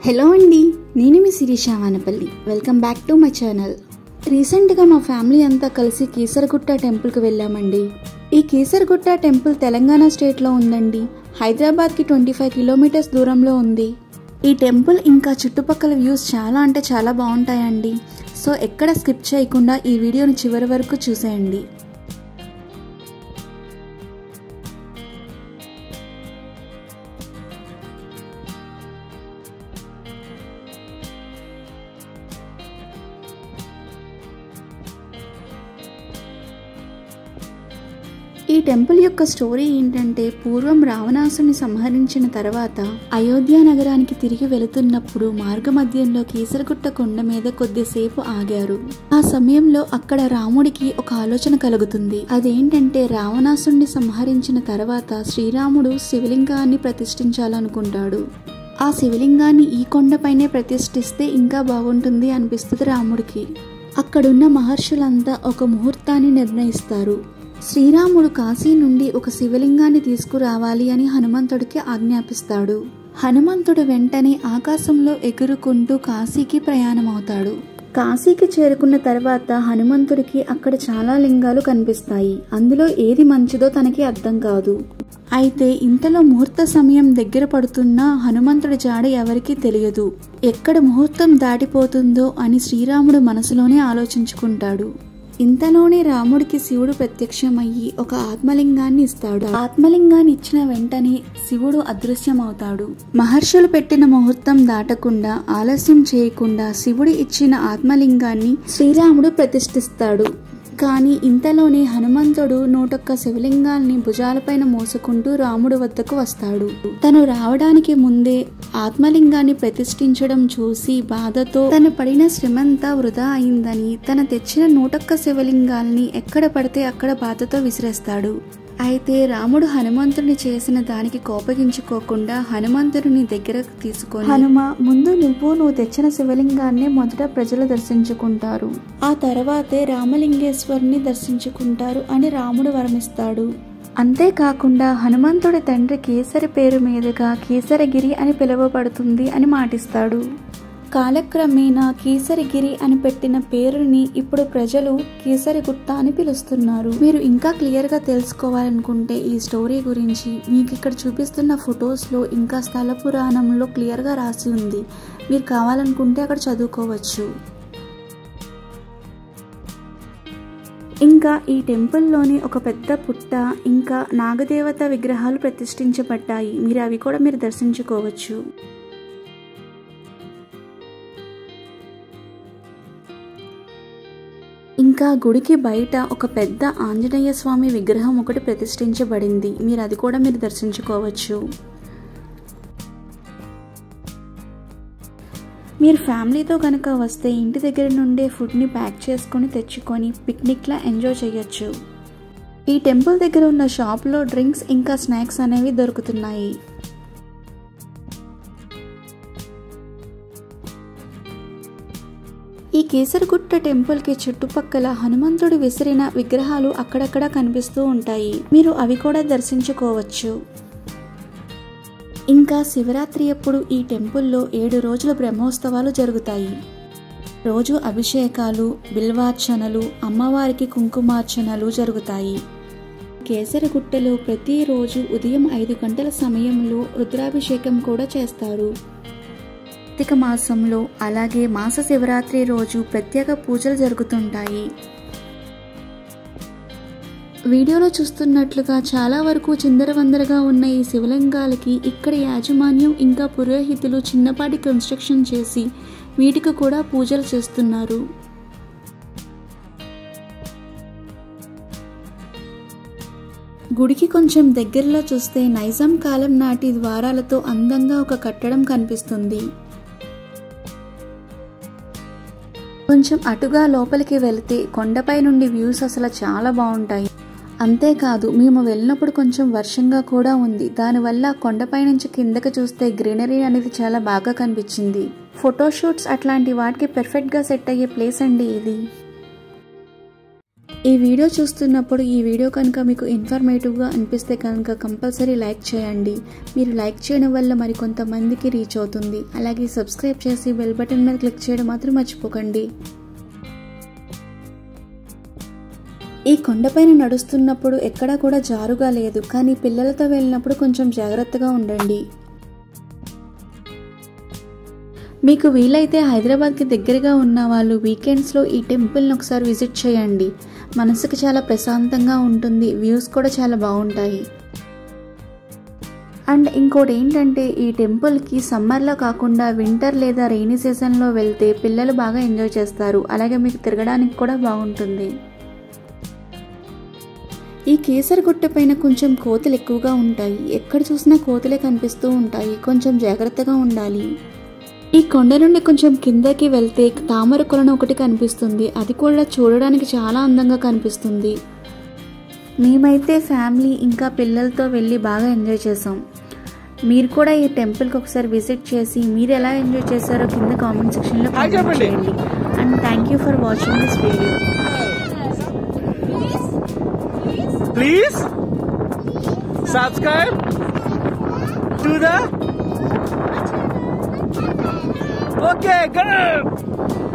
hello అండి నేను మీ Sirisha Vanapalli welcome back to my channel రీసెంట్గా మా ఫ్యామిలీ అంతా కలిసి కీసరగుట్ట టెంపుల్కి వెళ్ళామండి ఈ కీసరగుట్ట టెంపుల్ తెలంగాణ స్టేట్లో ఉందండి హైదరాబాద్కి ట్వంటీ ఫైవ్ కిలోమీటర్స్ దూరంలో ఉంది ఈ టెంపుల్ ఇంకా చుట్టుపక్కల వ్యూస్ చాలా అంటే చాలా బాగుంటాయండి సో ఎక్కడ స్కిప్ చేయకుండా ఈ వీడియోని చివరి వరకు చూసేయండి ఈ టెంపుల్ యొక్క స్టోరీ ఏంటంటే పూర్వం రావణాసుని సంహరించిన తర్వాత అయోధ్య నగరానికి తిరిగి వెళుతున్నప్పుడు మార్గమధ్యంలో కీసరగుట్ట కొండ మీద కొద్దిసేపు ఆగారు ఆ సమయంలో అక్కడ రాముడికి ఒక ఆలోచన కలుగుతుంది అదేంటంటే రావణాసుని సంహరించిన తర్వాత శ్రీరాముడు శివలింగాన్ని ప్రతిష్ఠించాలనుకుంటాడు ఆ శివలింగాన్ని ఈ కొండపైనే ప్రతిష్ఠిస్తే ఇంకా బాగుంటుంది అనిపిస్తుంది రాముడికి అక్కడున్న మహర్షులంతా ఒక ముహూర్తాన్ని నిర్ణయిస్తారు శ్రీరాముడు కాశీ నుండి ఒక శివలింగాన్ని తీసుకురావాలి అని హనుమంతుడికి ఆజ్ఞాపిస్తాడు హనుమంతుడు వెంటనే ఆకాశంలో ఎగురుకుంటూ కాశీకి ప్రయాణమవుతాడు కాశీకి చేరుకున్న తర్వాత హనుమంతుడికి అక్కడ చాలా లింగాలు కనిపిస్తాయి అందులో ఏది మంచిదో తనకి అర్థం కాదు అయితే ఇంతలో ముహూర్త సమయం దగ్గర పడుతున్నా హనుమంతుడి జాడ ఎవరికీ తెలియదు ఎక్కడ ముహూర్తం దాటిపోతుందో అని శ్రీరాముడు మనసులోనే ఆలోచించుకుంటాడు ఇంతలోనే రాముడికి శివుడు ప్రత్యక్షమయ్యి ఒక ఆత్మలింగాన్ని ఇస్తాడు ఆత్మలింగాన్ని ఇచ్చిన వెంటనే శివుడు అదృశ్యమవుతాడు మహర్షులు పెట్టిన ముహూర్తం దాటకుండా ఆలస్యం చేయకుండా శివుడు ఇచ్చిన ఆత్మలింగాన్ని శ్రీరాముడు ప్రతిష్ఠిస్తాడు కానీ ఇంతలోనే హనుమంతుడు నూటొక్క శివలింగాల్ని భుజాలపైన మోసుకుంటూ రాముడు వద్దకు వస్తాడు తను రావడానికి ముందే ఆత్మలింగాన్ని ప్రతిష్ఠించడం చూసి బాధతో తను పడిన శ్రమంతా వృధా అయిందని తన తెచ్చిన నూటొక్క శివలింగాల్ని ఎక్కడ పడితే అక్కడ బాధతో విసిరేస్తాడు అయితే రాముడు హనుమంతుడిని చేసిన దానికి కోపగించుకోకుండా హనుమంతుడిని దగ్గరకు తీసుకొని హనుమ ముందు నువ్వు నువ్వు తెచ్చిన శివలింగాన్ని మొదట ప్రజలు దర్శించుకుంటారు ఆ తర్వాతే రామలింగేశ్వరుని దర్శించుకుంటారు అని రాముడు వరమిస్తాడు అంతేకాకుండా హనుమంతుడి తండ్రి కేసరి పేరు మీదుగా కేసరగిరి అని పిలువబడుతుంది అని మాటిస్తాడు కాలక్రమేణా కేసరిగిరి అని పెట్టిన పేరుని ఇప్పుడు ప్రజలు కేసరిగుట్ట అని పిలుస్తున్నారు మీరు ఇంకా క్లియర్ గా తెలుసుకోవాలనుకుంటే ఈ స్టోరీ గురించి మీకు ఇక్కడ చూపిస్తున్న ఫొటోస్ లో ఇంకా స్థల పురాణంలో క్లియర్ గా రాసి ఉంది మీరు కావాలనుకుంటే అక్కడ చదువుకోవచ్చు ఇంకా ఈ టెంపుల్లోని ఒక పెద్ద పుట్ట ఇంకా నాగదేవత విగ్రహాలు ప్రతిష్ఠించబడ్డాయి మీరు అవి కూడా మీరు దర్శించుకోవచ్చు ఇంకా గుడికి బయట ఒక పెద్ద ఆంజనేయ స్వామి విగ్రహం ఒకటి ప్రతిష్ఠించబడింది మీరు అది కూడా మీరు దర్శించుకోవచ్చు మీరు ఫ్యామిలీతో కనుక వస్తే ఇంటి దగ్గర నుండే ఫుడ్ని ప్యాక్ చేసుకొని తెచ్చుకొని పిక్నిక్లా ఎంజాయ్ చేయొచ్చు ఈ టెంపుల్ దగ్గర ఉన్న షాప్లో డ్రింక్స్ ఇంకా స్నాక్స్ అనేవి దొరుకుతున్నాయి ఈ కేసరగుట్ట టెంపుల్కి చుట్టుపక్కల హనుమంతుడు విసిరిన విగ్రహాలు అక్కడక్కడ కనిపిస్తూ ఉంటాయి మీరు అవి కూడా దర్శించుకోవచ్చు ఇంకా శివరాత్రి అప్పుడు ఈ టెంపుల్లో ఏడు రోజుల బ్రహ్మోత్సవాలు జరుగుతాయి రోజు అభిషేకాలు బిల్వార్చనలు అమ్మవారికి కుంకుమార్చనలు జరుగుతాయి కేసరగుట్టలో ప్రతిరోజు ఉదయం ఐదు గంటల సమయంలో రుద్రాభిషేకం కూడా చేస్తారు కార్తీక మాసంలో అలాగే మాస శివరాత్రి రోజు ప్రత్యేక పూజలు జరుగుతుంటాయి వీడియోలో చూస్తున్నట్లుగా చాలా వరకు చిందరవందరగా ఉన్న ఈ శివలింగాలకి ఇక్కడ యాజమాన్యం ఇంకా పురోహితులు చిన్నపాటి కన్స్ట్రక్షన్ చేసి వీటికి కూడా పూజలు చేస్తున్నారు గుడికి కొంచెం దగ్గరలో చూస్తే నైజాం కాలం నాటి ద్వారాలతో అందంగా ఒక కట్టడం కనిపిస్తుంది కొంచెం అటుగా లోపలికి వెళితే కొండపై నుండి వ్యూస్ అసలు చాలా బాగుంటాయి అంతేకాదు మేము వెళ్ళినప్పుడు కొంచెం వర్షంగా కూడా ఉంది దానివల్ల కొండపై నుంచి కిందకి చూస్తే గ్రీనరీ అనేది చాలా బాగా కనిపించింది ఫోటోషూట్స్ అట్లాంటి వాటికి పెర్ఫెక్ట్గా సెట్ అయ్యే ప్లేస్ అండి ఇది ఈ వీడియో చూస్తున్నప్పుడు ఈ వీడియో కనుక మీకు ఇన్ఫర్మేటివ్గా అనిపిస్తే కనుక కంపల్సరీ లైక్ చేయండి మీరు లైక్ చేయడం వల్ల మరికొంతమందికి రీచ్ అవుతుంది అలాగే సబ్స్క్రైబ్ చేసి బెల్ బటన్ మీద క్లిక్ చేయడం మాత్రం మర్చిపోకండి ఈ కొండపైన నడుస్తున్నప్పుడు ఎక్కడా కూడా జారుగా లేదు కానీ పిల్లలతో వెళ్ళినప్పుడు కొంచెం జాగ్రత్తగా ఉండండి మీకు వీలైతే హైదరాబాద్కి దగ్గరగా ఉన్న వాళ్ళు వీకెండ్స్లో ఈ టెంపుల్ని ఒకసారి విజిట్ చేయండి మనసుకు చాలా ప్రశాంతంగా ఉంటుంది వ్యూస్ కూడా చాలా బాగుంటాయి అండ్ ఇంకోటి ఏంటంటే ఈ టెంపుల్కి సమ్మర్లో కాకుండా వింటర్ లేదా రెయినీ సీజన్లో వెళ్తే పిల్లలు బాగా ఎంజాయ్ చేస్తారు అలాగే మీకు తిరగడానికి కూడా బాగుంటుంది ఈ కేసరగుట్ట పైన కొంచెం కోతులు ఎక్కువగా ఉంటాయి ఎక్కడ చూసినా కోతులే కనిపిస్తూ ఉంటాయి కొంచెం జాగ్రత్తగా ఉండాలి ఈ కొండ నుండి కొంచెం కిందకి వెళ్తే తామర కొలను ఒకటి కనిపిస్తుంది అది కూడా చూడడానికి చాలా అందంగా కనిపిస్తుంది మేమైతే ఫ్యామిలీ ఇంకా పిల్లలతో వెళ్ళి బాగా ఎంజాయ్ చేసాం మీరు కూడా ఈ టెంపుల్కి ఒకసారి విజిట్ చేసి మీరు ఎలా ఎంజాయ్ చేశారో కింద కామెంట్ సెక్షన్లో కామెంట్ చేయండి and thank you for watching this video please subscribe to the okay good